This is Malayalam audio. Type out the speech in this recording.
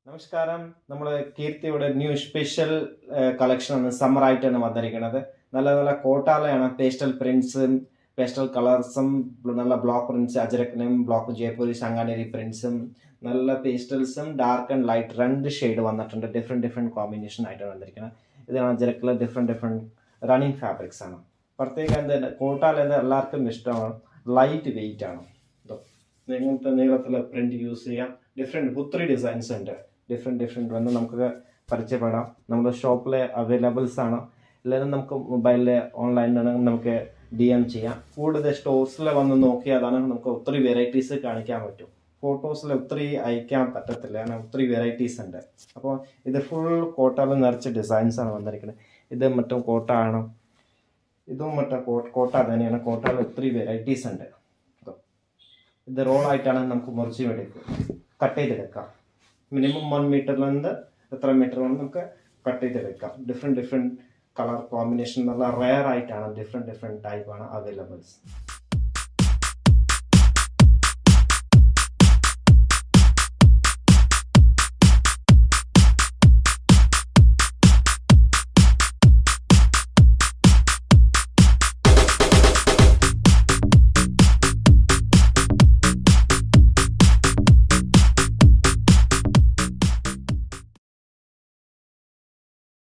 നമസ്കാരം നമ്മൾ കീർത്തിയുടെ ന്യൂ സ്പെഷ്യൽ കളക്ഷൻ ആണ് സമ്മർ ആയിട്ടാണ് വന്നിരിക്കുന്നത് നല്ല നല്ല കോട്ടാലയാണ് പേസ്റ്റൽ പ്രിന്റ്സും പേസ്റ്റൽ കളേഴ്സും നല്ല ബ്ലോക്ക് പ്രിന്റ്സ് അജരക്കനും ബ്ലോക്ക് ജയ്പൂരി ശങ്കാനേരി പ്രിന്റ്സും നല്ല പേസ്റ്റൽസും ഡാർക്ക് ആൻഡ് ലൈറ്റ് രണ്ട് ഷെയ്ഡ് വന്നിട്ടുണ്ട് ഡിഫറെൻറ്റ് ഡിഫറെൻറ്റ് കോമ്പിനേഷൻ ആയിട്ടാണ് വന്നിരിക്കുന്നത് ഇതാണ് അജരക്കിൽ ഡിഫറെൻറ്റ് ഡിഫറെൻറ്റ് റണ്ണിങ് ഫാബ്രിക്സ് ആണ് പ്രത്യേകം എന്താ കോട്ടാല എന്താ എല്ലാവർക്കും ഇഷ്ടമാണ് ലൈറ്റ് വെയിറ്റ് ആണ് ഇതോ. ഇങ്ങനത്തെ നീളത്തിൽ പ്രിന്റ് യൂസ് ചെയ്യാം ഡിഫറെൻറ്റ് ഒത്തിരി ഡിസൈൻസ് ഉണ്ട് ഡിഫറെൻറ്റ് ഡിഫറെൻറ്റ് വന്ന് നമുക്ക് പരിചയപ്പെടാം നമ്മുടെ ഷോപ്പിൽ അവൈലബിൾസ് ആണ് അല്ലെങ്കിൽ നമുക്ക് മൊബൈലിൽ ഓൺലൈനിലാണെങ്കിൽ നമുക്ക് ഡി എം ചെയ്യാം കൂടുതൽ സ്റ്റോഴ്സിൽ വന്ന് നോക്കിയാലാണ് നമുക്ക് ഒത്തിരി വെറൈറ്റീസ് കാണിക്കാൻ പറ്റും ഫോട്ടോസിൽ ഒത്തിരി അയക്കാൻ പറ്റത്തില്ല കാരണം ഒത്തിരി വെറൈറ്റീസ് ഉണ്ട് അപ്പോൾ ഇത് ഫുൾ കോട്ടയിൽ നിറച്ച് ഡിസൈൻസ് ആണ് വന്നിരിക്കുന്നത് ഇത് മറ്റും കോട്ട ആണ് ഇതും മറ്റേ കോ- കോട്ട തന്നെയാണ് കോട്ടയിൽ ഒത്തിരി വെറൈറ്റീസ് ഉണ്ട് ഇതോ. ഇത് റോൾ ആയിട്ടാണ് നമുക്ക് മുറിച്ച് എടുക്കുക കട്ട് ചെയ്തെടുക്കാം മിനിമം വൺ മീറ്ററിലിருந்து എത്ര മീറ്റർ വേണം നമുക്ക് കട്ട് ചെയ്തെടുക്കാം ഡിഫറെൻറ്റ് ഡിഫറെൻറ്റ് കളർ കോമ്പിനേഷൻ നല്ല റെയർ ആയിട്ടാണ് ഡിഫറെൻറ്റ് ഡിഫറെൻറ്റ് ടൈപ്പാണ് അവൈലബിൾസ്